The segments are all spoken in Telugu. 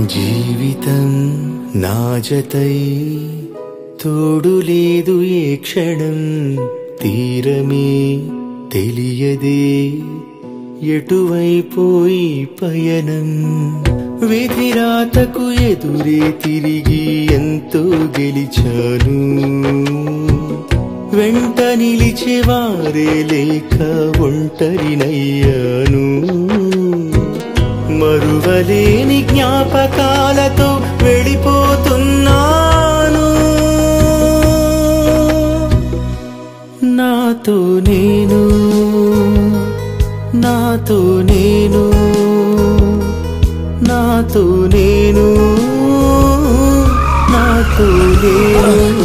జీవితం నా జతై తోడు లేదు ఏ క్షణం తీరమే తెలియదే ఎటువైపోయి పయనం విధిరాతకు ఎదురే తిరిగి ఎంతో గెలిచాను వెంట నిలిచేవారే లేక ఒంటరినయ్యాను మరువలేని జ్ఞాపకాలతో వెళ్ళిపోతున్నాను నాతో నేను నాతో నేను నాతో నేను నాతో నేను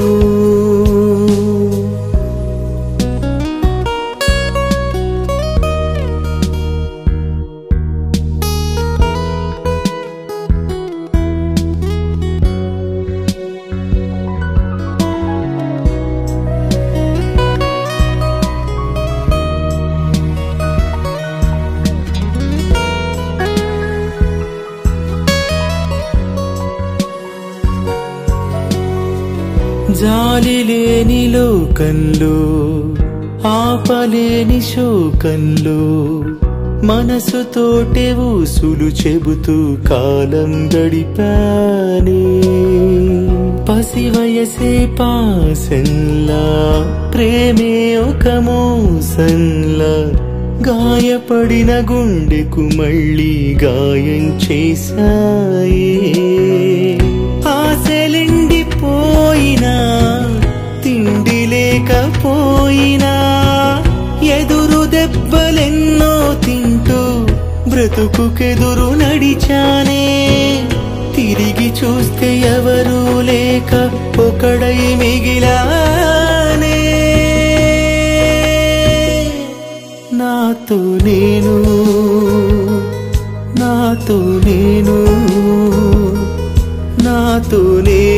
జాలి లేని లోకంలో ఆపలేని శోకంలో మనసుతోటే ఊసులు చెబుతూ కాలం గడిపానే పసి వయసే పాసంలా ప్రేమే ఒక మోసంలా గాయపడిన గుండెకు మళ్ళీ గాయం చేశాయే ఆశలిండిపోయినా తిండి లేకపోయినా ఎదురు దెబ్బలెన్నో తింటూ బ్రతుకుకెదురు నడిచానే తిరిగి చూస్తే ఎవరూ లేక ఒకడై మిగిలానే నాతో నేను నాతో నేను నాతో నేను